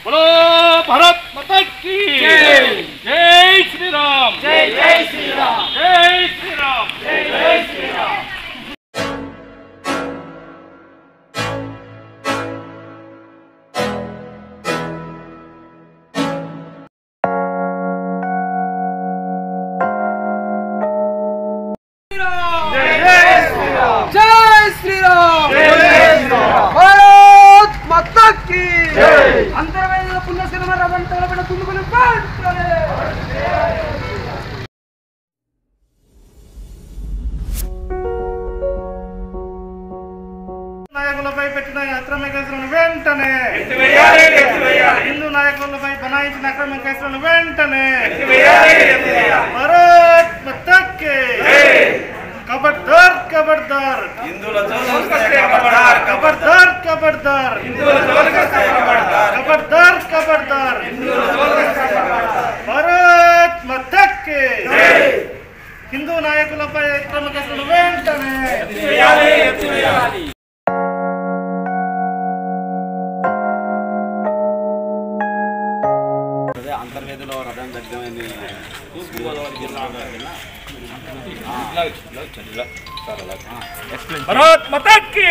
బలో భారత్ మతకి జై శ్రీరామ్ జై జై శ్రీరామ్ జై శ్రీరామ్ జై జై శ్రీరామ్ జై శ్రీరామ్ భారత్ మాతా కీ అంతర్వేద పుణ్యశ్రీమ రమణ తలపడ కుందుకుని పాడుతారే నాయకులపై పెట్టిన అక్రమ కేసులను వెంటనే హిందూ నాయకులపై బనాయించిన అక్రమ కేసులను వెంటనే భారత్ మతకే కబడ్దార్ కబడ్దార్ కబడ్దార్ కబడ్దార్ కబడ్దార్ కబడ్దార్ భారత్ మతకే హిందూ నాయకులపై అక్రమ కేసులను వెంటనే అదే అంతర్వేదిలో రథం దగ్గరైంది భారత్ మతకి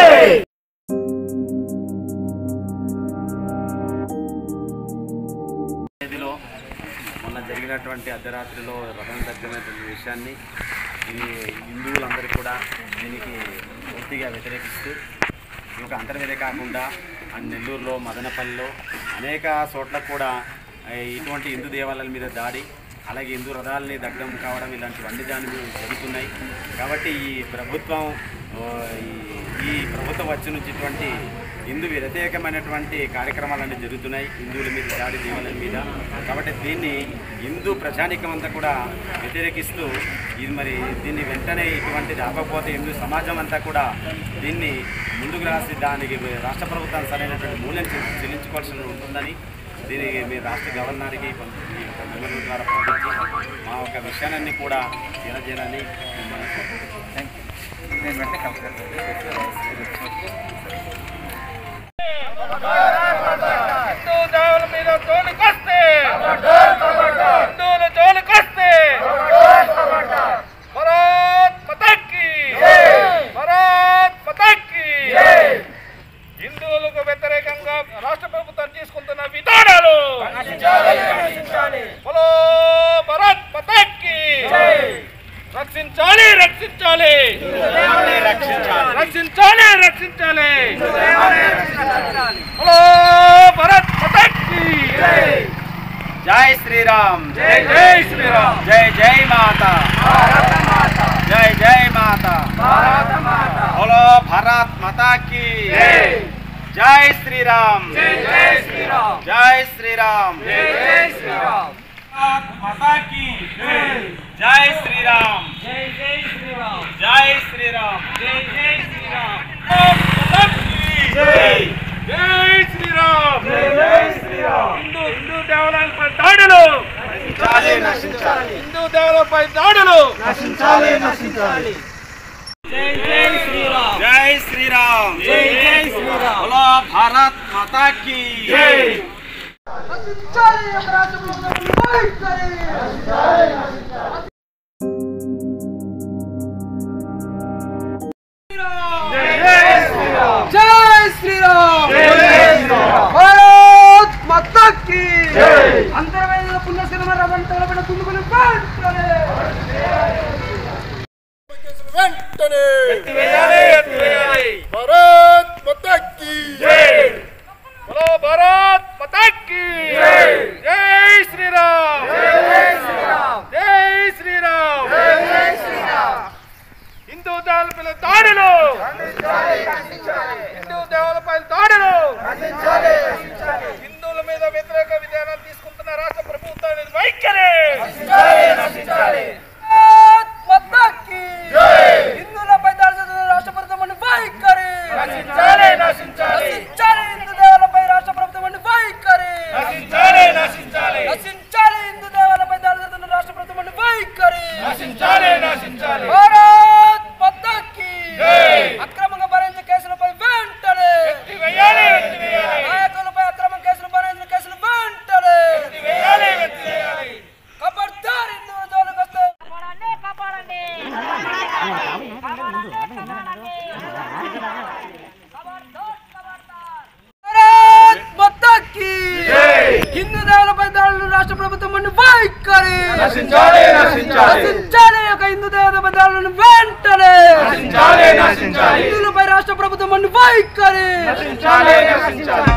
అంతర్వేదిలో మొన్న జరిగినటువంటి అర్ధరాత్రిలో రథం దగ్గరైనటువంటి విషయాన్ని ఇది హిందువులందరూ కూడా దీనికి పూర్తిగా వ్యతిరేకిస్తూ ఈ యొక్క అంతర్వేది కాకుండా ఆ నెల్లూరులో మదనపల్లిలో అనేక చోట్ల కూడా ఆ, ఇటువంటి హిందూ దేవాలయాల మీద దాడి అలాగే హిందూ రథాలని దగ్ధం కావడం ఇలాంటివన్నీ దాని జరుగుతున్నాయి కాబట్టి ఈ ప్రభుత్వం ఆ, ఈ- ఈ ప్రభుత్వం వచ్చి నుంచి ఇటువంటి హిందూ వ్యతిరేకమైనటువంటి కార్యక్రమాలన్నీ జరుగుతున్నాయి హిందువుల మీద దాడి దేవాలయం మీద కాబట్టి దీన్ని హిందూ ప్రజానికం అంతా కూడా వ్యతిరేకిస్తూ ఇది మరి దీన్ని వెంటనే ఇటువంటిది ఆపకపోతే హిందూ సమాజం అంతా కూడా దీన్ని ముందుకు రాసి దానికి రాష్ట్ర ప్రభుత్వం సరైనటువంటి మూల్యం చెల్లి- చెల్లించుకోవాల్సి ఉంటుందని దీనికి మీ రాష్ట్ర గవర్నర్కి పం- ఈ యొక్క మెమోరియల్ ద్వారా పంపించి మా యొక్క విషయాలన్నీ కూడా తెలియజేయాలని మిమ్మల్ని కోరుతున్నాను. నేను వెంటనే హిందూ దేవుల మీద జోలికొస్తే హిందువుల జోలికొస్తే భారత్ మతకి భారత్ మతకి హిందువులకు వ్యతిరేకంగా రాష్ట్ర ప్రభుత్వం తీసుకుంటున్న విధానాలు బలో భారత్ మతకి రక్షించాలి రక్షించాలి రక్షించాలి రక్షించాలి హలో భరత్ మతకి జై శ్రీరామ్ జై జై శ్రీరామ్ జై జై మాత జై జై మాత బోలో భారత్ మాతా కి జై శ్రీరామ్ జై శ్రీరామ్ జై శ్రీరామ్ జై శ్రీరామ్ మాతా కి జై శ్రీరామ్ జై జై శ్రీరామ్ జై శ్రీరామ్ జై జై శ్రీరామ్ జై జై శ్రీరామ్ జై జై శ్రీరామ్ హిందూ హిందూ దేవాలయాలపై దాడులు నశించాలి నశించాలి హిందూ దేవాలయాలపై దాడులు జై శ్రీరామ్ జై జై శ్రీరామ్ బోలో భారత్ మాతా కి రక్షించాలి అపరాధ ప్రభుత్వం వైఖరి జై శ్రీరామ్ భారత్ మాతా కీ అంతర్వేద పుణ్యశ్రీమ రమణ తలపడ కుందుకుని పాడుతారే వెంటనే ఎత్తివేయాలి ఎత్తివేయాలి భారత్ మతకి జై బలో భారత్ మతకి జై జై శ్రీరామ్ జై శ్రీరామ్ జై శ్రీరామ్ జై శ్రీరామ్ హిందూ దేవాలపై దాడులు హిందూ దేవాలపై దాడులు హిందువుల మీద వ్యతిరేక విధానాలు తీసుకుంటున్న రాష్ట్ర ప్రభుత్వాన్ని వైఖరి భారత్ మాతా కీ హిందువులపై దాడి చేస్తున్న రాష్ట్ర ప్రభుత్వం వైఖరి నశించాలి నశించాలి నశించాలి హిందూ దేవాలపై రాష్ట్ర ప్రభుత్వం వైఖరి నశించాలి నశించాలి నశించాలి హిందూ దేవాలపై దాడి చేస్తున్న రాష్ట్ర ప్రభుత్వం వైఖరి నశించాలి నశించాలి భారత్ మాతా కీ జై. అక్రమంగా భరించే కేసులపై వెంటనే ఎత్తివేయాలి ఎత్తివేయాలి నాయకులపై రాష్ట్ర ప్రభుత్వం నుండి వైఖరి నశించాలి, నశించాలి. నశించాలి ఒక హిందూ దేవత పదాలను వెంటనే నశించాలి, నశించాలి. హిందువులపై రాష్ట్ర ప్రభుత్వం నుండి వైఖరి నశించాలి, నశించాలి.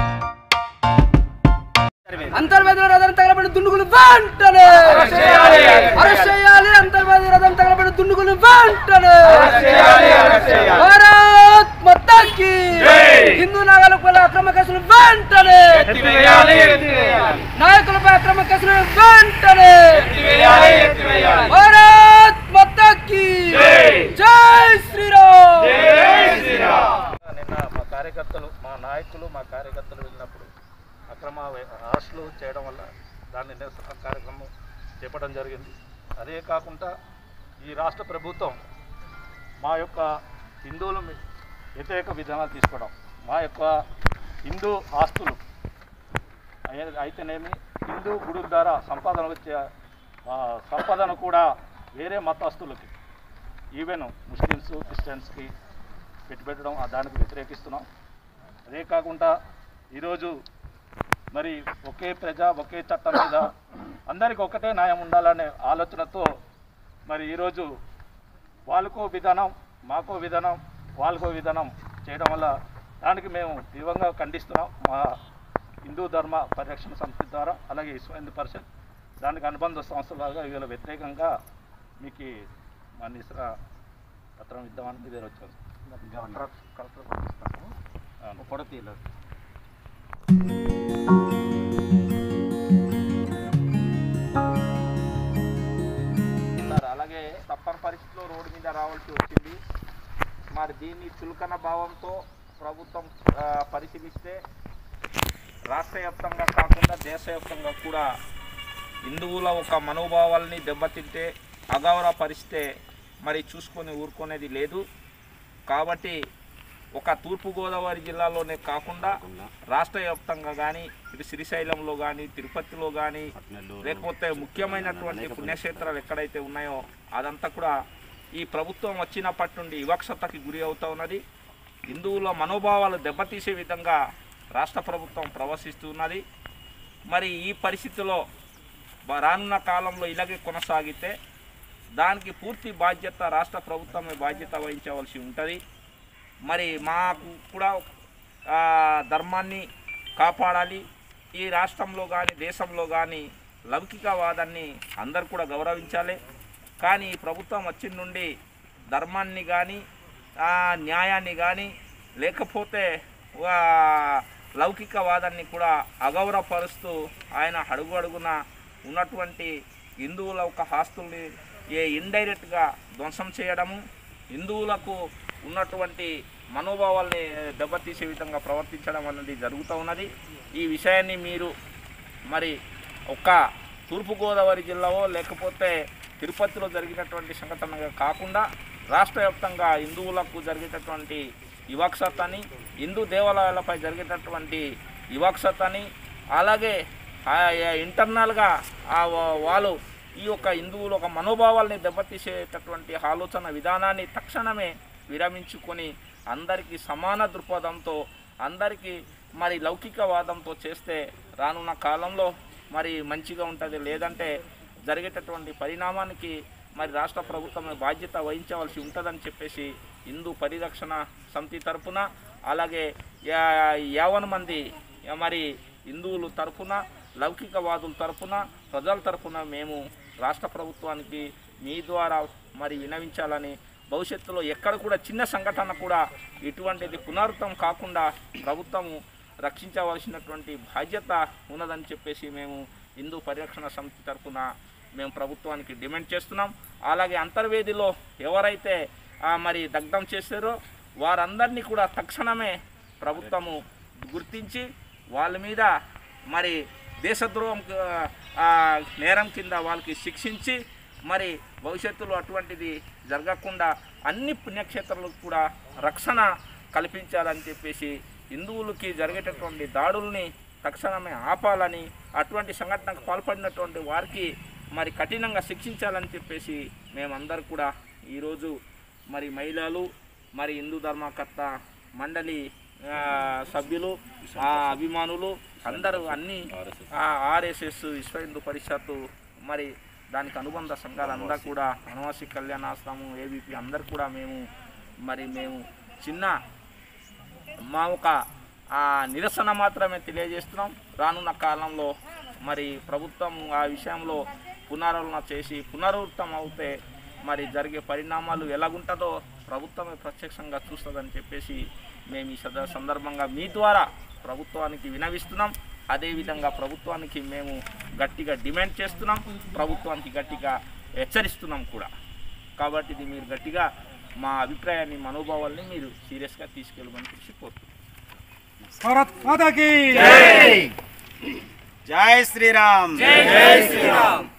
అంతర్వేద రథం తగలబడిన దుండుగులు వెంటనే అరెస్ట్ చేయాలి. అరెస్ట్ చేయాలి అంతర్వేద రథం తగలబడిన దుండుగులు వెంటనే అరెస్ట్ చేయాలి, అరెస్ట్ చేయాలి. భారత్ మొత్తానికి జై. హిందూ నాగరికుల అక్రమ కేసులు వెంటనే ఎత్తివేయాలి, ఎత్తివేయాలి. నాయకులపై అక్రమ కేసులు వెంటనే ఎత్తివేయాలి, ఎత్తివేయాలి. భారత్ మొత్తాకి జై. జై శ్రీరామ్ జై శ్రీరామ్. నిన్న మా కార్యకర్తలు మా నాయకులు మా కార్యకర్తలు వెళ్ళినప్పుడు అక్రమ వే- అరెస్టులు చేయడం వల్ల దాన్ని నిరసన కార్యక్రమం చేపట్టడం జరిగింది అదే కాకుండా ఈ రాష్ట్ర ప్రభుత్వం మా యొక్క హిందువుల మీ- వ్యతిరేక విధానాలు తీసుకోవడం మా యొక్క హిందూ ఆస్తులు అయి- అయితేనేమి హిందూ గుడుల ద్వారా సంపాదన వచ్చే ఆ, సంపాదన కూడా వేరే మతస్థులకి ఈవెన్ ముస్లిమ్స్ క్రిస్టియన్స్కి పెట్టుబెట్టడం ఆ దానికి వ్యతిరేకిస్తున్నాం అదే కాకుండా ఈరోజు మరి ఒకే ప్రజ ఒకే చట్టం మీద అందరికి ఒకటే న్యాయం ఉండాలనే ఆలోచనతో మరి ఈరోజు వాళ్ళకో విధానం మాకో విధానం వాళ్ళకో విధానం చేయడం వల్ల దానికి మేము తీవ్రంగా ఖండిస్తున్నాం మా హిందూ ధర్మ పరిరక్షణ సమితి ద్వారా అలాగే విశ్వ హిందూ పరిషత్ దానికి అనుబంధ సంస్థలుగా వీళ్ళ వ్యతిరేకంగా మీకు మా నిసరా పత్రం ఇద్దామని మీ దగ్గర వచ్చాను అవును. పొడతీలు ఉన్నారు. అలాగే తప్పని పరిస్థితిలో రోడ్డు మీద రావాల్సి వచ్చింది మరి దీన్ని చులకన భావంతో ప్రభుత్వం ఆ, పరిశీలిస్తే రాష్ట్ర వ్యాప్తంగా కాకుండా దేశవ్యాప్తంగా కూడా హిందువుల ఒక మనోభావాల్ని దెబ్బతింటే అగౌరవపరిస్తే మరి చూసుకొని ఊరుకునేది లేదు కాబట్టి ఒక తూర్పుగోదావరి జిల్లాలోనే కాకుండా రాష్ట్ర వ్యాప్తంగా కానీ ఇటు శ్రీశైలంలో కానీ తిరుపతిలో కానీ లేకపోతే ముఖ్యమైనటువంటి పుణ్యక్షేత్రాలు ఎక్కడైతే ఉన్నాయో అదంతా కూడా ఈ ప్రభుత్వం వచ్చినప్పటి నుండి వివక్షతకి గురి అవుతా ఉన్నది హిందువుల మనోభావాలు దెబ్బతీసే విధంగా రాష్ట్ర ప్రభుత్వం ప్రవర్తిస్తున్నది మరి ఈ పరిస్థితిలో బ- రానున్న కాలంలో ఇలాగే కొనసాగితే దానికి పూర్తి బాధ్యత రాష్ట్ర ప్రభుత్వమే బాధ్యత వహించవలసి ఉంటుంది మరి మాకు కూడా ఆ, ధర్మాన్ని కాపాడాలి ఈ రాష్ట్రంలో కానీ దేశంలో కానీ లౌకికవాదాన్ని అందరు కూడా గౌరవించాలి కానీ ఈ ప్రభుత్వం వచ్చిన నుండి ధర్మాన్ని కానీ న్యాయాన్ని కానీ లేకపోతే ఆ, లౌకికవాదాన్ని కూడా అగౌరవపరుస్తూ ఆయన అడుగు అడుగున ఉన్నటువంటి హిందువుల ఒక ఆస్తుల్ని ఏ ఇండైరెక్ట్గా ధ్వంసం చేయడము హిందువులకు ఉన్నటువంటి మనోభావాల్ని దెబ్బతీసే విధంగా ప్రవర్తించడం అనేది జరుగుతూ ఉన్నది ఈ విషయాన్ని మీరు మరి ఒక్క తూర్పుగోదావరి జిల్లాలో లేకపోతే తిరుపతిలో జరిగినటువంటి సంఘటనగా కాకుండా రాష్ట్ర వ్యాప్తంగా హిందువులకు జరిగేటటువంటి వివక్షతని హిందూ దేవాలయాలపై జరిగేటటువంటి వివక్షతని అలాగే ఆ ఇంటర్నల్గా ఆ వా- వాళ్ళు ఈ యొక్క హిందువుల ఒక మనోభావాల్ని దెబ్బతీసేటటువంటి ఆలోచన విధానాన్ని తక్షణమే విరమించుకొని అందరికీ సమాన దృక్పథంతో అందరికీ మరి లౌకికవాదంతో చేస్తే రానున్న కాలంలో మరి మంచిగా ఉంటుంది లేదంటే జరిగేటటువంటి పరిణామానికి మరి రాష్ట్ర ప్రభుత్వమే బాధ్యత వహించవలసి ఉంటుందని చెప్పేసి హిందూ పరిరక్షణ సమితి తరపున అలాగే యా- యావన్ మంది మరి హిందువులు తరపున లౌకికవాదుల తరపున ప్రజల తరపున మేము రాష్ట్ర ప్రభుత్వానికి మీ ద్వారా మరి వినవించాలని భవిష్యత్తులో ఎక్కడ కూడా చిన్న సంఘటన కూడా ఇటువంటిది పునరుద్ధం కాకుండా ప్రభుత్వము రక్షించవలసినటువంటి బాధ్యత ఉన్నదని చెప్పేసి మేము హిందూ పరిరక్షణ సమితి తరఫున మేము ప్రభుత్వానికి డిమాండ్ చేస్తున్నాం అలాగే అంతర్వేదిలో ఎవరైతే ఆ, మరి దగ్ధం చేశారో వారందరినీ కూడా తక్షణమే ప్రభుత్వము గుర్తించి వాళ్ళ మీద మరి దేశద్రోహం ఆ, నేరం కింద వాళ్ళకి శిక్షించి మరి భవిష్యత్తులో అటువంటిది జరగకుండా అన్ని పుణ్యక్షేత్రాలకు కూడా రక్షణ కల్పించాలని చెప్పేసి హిందువులకి జరిగేటటువంటి దాడుల్ని తక్షణమే ఆపాలని అటువంటి సంఘటనకు పాల్పడినటువంటి వారికి మరి కఠినంగా శిక్షించాలని చెప్పేసి మేమందరూ కూడా ఈరోజు మరి మహిళలు మరి హిందూ ధర్మకర్త మండలి ఆ, సభ్యులు ఆ, అభిమానులు అందరూ అన్ని ఆర్ఎస్ఎస్ విశ్వ హిందూ పరిషత్తు మరి దానికి అనుబంధ సంఘాలందరూ కూడా వనవాసి కళ్యాణాశ్రమం ఏబీపీ అందరు కూడా మేము మరి మేము చిన్న మా ఒక ఆ, నిరసన మాత్రమే తెలియజేస్తున్నాం రానున్న కాలంలో మరి ప్రభుత్వం ఆ విషయంలో పునరాలోచన చేసి పునరావృతం అవుతే మరి జరిగే పరిణామాలు ఎలాగుంటుందో ప్రభుత్వమే ప్రత్యక్షంగా చూస్తుందని చెప్పేసి మేము ఈ సద సందర్భంగా మీ ద్వారా ప్రభుత్వానికి వినవిస్తున్నాం అదేవిధంగా ప్రభుత్వానికి మేము గట్టిగా డిమాండ్ చేస్తున్నాం ప్రభుత్వానికి గట్టిగా హెచ్చరిస్తున్నాం కూడా కాబట్టి ఇది మీరు గట్టిగా మా అభిప్రాయాన్ని మనోభావాల్ని మీరు సీరియస్గా తీసుకెళ్ళమని చెప్పి కోరుతున్నాం భారత్ మాతా కీ జై శ్రీరామ్ జై శ్రీరామ్